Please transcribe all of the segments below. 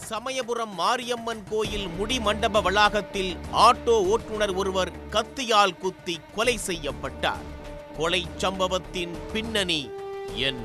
சமயபுரம் மாரியம்மன் கோயில் முடி மண்டப வளாகத்தில் ஆட்டோ ஓட்டுநர் ஒருவர் கத்தியால் குத்தி கொலை செய்யப்பட்டார் கொலை சம்பவத்தின் பின்னணி என்ன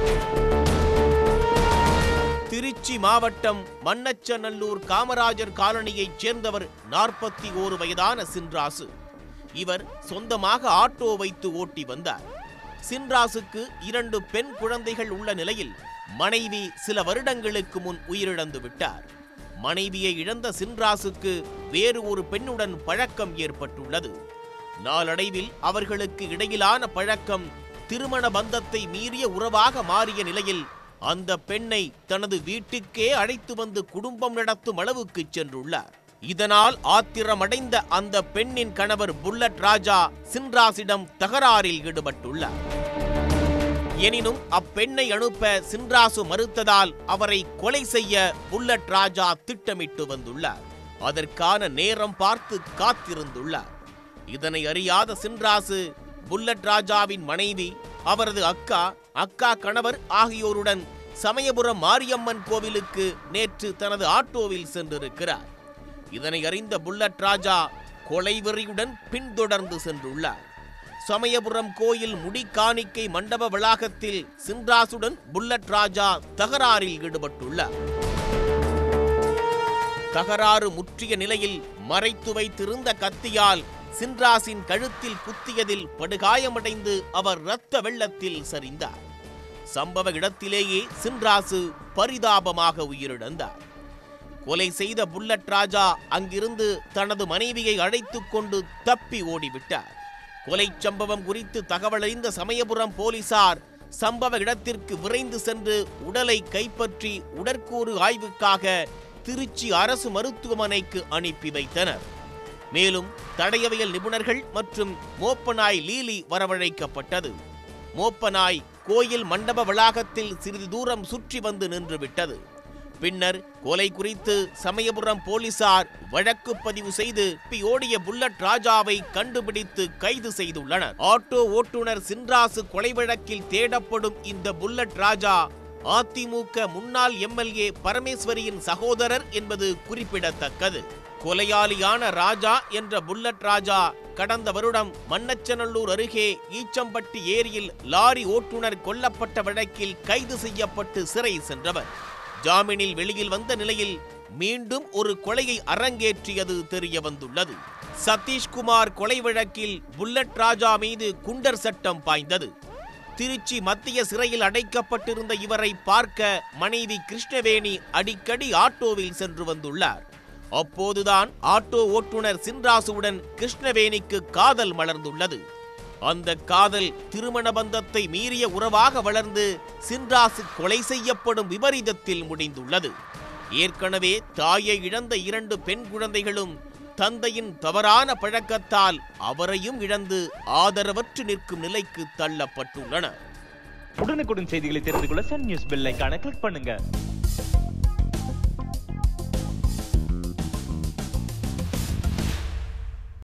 திருச்சி மாவட்டம் மண்ணச்சநல்லூர் காமராஜர் காலனியைச் சேர்ந்தவர் நாற்பத்தி ஓரு வயதான சின்ராசு இவர் சொந்தமாக ஆட்டோ வைத்து ஓட்டி வந்தார் சின்ராசுக்கு இரண்டு பெண் குழந்தைகள் உள்ள நிலையில் மனைவி சில வருடங்களுக்கு முன் உயிரிழந்து விட்டார் மனைவியை இழந்த சின்ராசுக்கு வேறு ஒரு பெண்ணுடன் பழக்கம் ஏற்பட்டுள்ளது நாளடைவில் அவர்களுக்கு இடையிலான பழக்கம் திருமண பந்தத்தை மீறிய உறவாக மாறிய நிலையில் அந்த பெண்ணை தனது வீட்டுக்கே அழைத்து வந்து குடும்பம் நடத்தும் அளவுக்கு சென்றுள்ளார் இதனால் ஆத்திரமடைந்த அந்த பெண்ணின் கணவர் புல்லட் ராஜா சின்ராசிடம் தகராறில் ஈடுபட்டுள்ளார் எனினும் அப்பெண்ணை அனுப்ப சின்ராசு மறுத்ததால் அவரை கொலை செய்ய புல்லட் ராஜா திட்டமிட்டு வந்துள்ளார் அதற்கான நேரம் பார்த்து காத்திருந்துள்ளார் இதனை அறியாத சின்ராசு புல்லட் ராஜாவின் மனைவி அவரது அக்கா அக்கா கணவர் ஆகியோருடன் சமயபுரம் மாரியம்மன் கோவிலுக்கு நேற்று தனது ஆட்டோவில் சென்றிருக்கிறார் இதனை அறிந்த புல்லட் ராஜா கொலைவெறியுடன் பின்தொடர்ந்து சென்றுள்ளார் சமயபுரம் கோயில் முடிக்காணிக்கை மண்டப வளாகத்தில் சின்ராசுடன் புல்லட் ராஜா தகராறில் ஈடுபட்டுள்ளார் தகராறு முற்றிய நிலையில் மறைத்து வைத்திருந்த கத்தியால் சின்ராசின் கழுத்தில் குத்தியதில் படுகாயமடைந்து அவர் இரத்த வெள்ளத்தில் சரிந்தார் சம்பவ இடத்திலேயே சின்ராசு பரிதாபமாக உயிரிழந்தார் கொலை செய்த புல்லட் ராஜா அங்கிருந்து தனது மனைவியை அழைத்துக் கொண்டு தப்பி ஓடிவிட்டார் கொலை சம்பவம் குறித்து தகவலறிந்த சமயபுரம் போலீசார் சம்பவ இடத்திற்கு விரைந்து சென்று உடலை கைப்பற்றி உடற்கூறு ஆய்வுக்காக திருச்சி அரசு மருத்துவமனைக்கு அனுப்பி வைத்தனர் மேலும் தடயவியல் நிபுணர்கள் மற்றும் மோப்பநாய் லீலி வரவழைக்கப்பட்டது மோப்பநாய் கோயில் மண்டப வளாகத்தில் சிறிது தூரம் சுற்றி வந்து நின்றுவிட்டது பின்னர் கொலை குறித்து சமயபுரம் போலீசார் வழக்கு பதிவு செய்து தப்பி ஓடிய புல்லட் ராஜாவை கண்டுபிடித்து கைது செய்துள்ளனர் ஆட்டோ ஓட்டுநர் சின்ராசு கொலை வழக்கில் தேடப்படும் இந்த புல்லட் ராஜா அதிமுக முன்னாள் எம்எல்ஏ பரமேஸ்வரியின் சகோதரர் என்பது குறிப்பிடத்தக்கது கொலையாளியான ராஜா என்ற புல்லட் ராஜா கடந்த வருடம் மண்ணச்சநல்லூர் அருகே ஈச்சம்பட்டி ஏரியில் லாரி ஓட்டுநர் கொல்லப்பட்ட வழக்கில் கைது செய்யப்பட்டு சிறை சென்றவர் ஜாமீனில் வெளியில் வந்த நிலையில் மீண்டும் ஒரு கொலையை அரங்கேற்றியது தெரிய வந்துள்ளது சதீஷ்குமார் கொலை வழக்கில் புல்லட் ராஜா மீது குண்டர் சட்டம் பாய்ந்தது திருச்சி மத்திய சிறையில் அடைக்கப்பட்டிருந்த இவரை பார்க்க மனைவி கிருஷ்ணவேணி அடிக்கடி ஆட்டோவில் சென்று வந்துள்ளார் அப்போதுதான் ஆட்டோ ஓட்டுநர் சின்ராசுவுடன் கிருஷ்ணவேணிக்கு காதல் மலர்ந்துள்ளது அந்த காதல் திருமண பந்தத்தை மீறிய உறவாக வளர்ந்து சின்ராசு கொலை செய்யப்படும் விபரீதத்தில் முடிந்துள்ளது ஏற்கனவே தாயை இழந்த இரண்டு பெண் குழந்தைகளும் தந்தையின் தவறான பழக்கத்தால் அவரையும் இழந்து ஆதரவற்று நிற்கும் நிலைக்கு தள்ளப்பட்டுள்ளனர் உடனுக்குடன் செய்திகளை தெரிந்து கொள்ள சன் நியூஸ் பெல் ஐகானை கிளிக் பண்ணுங்க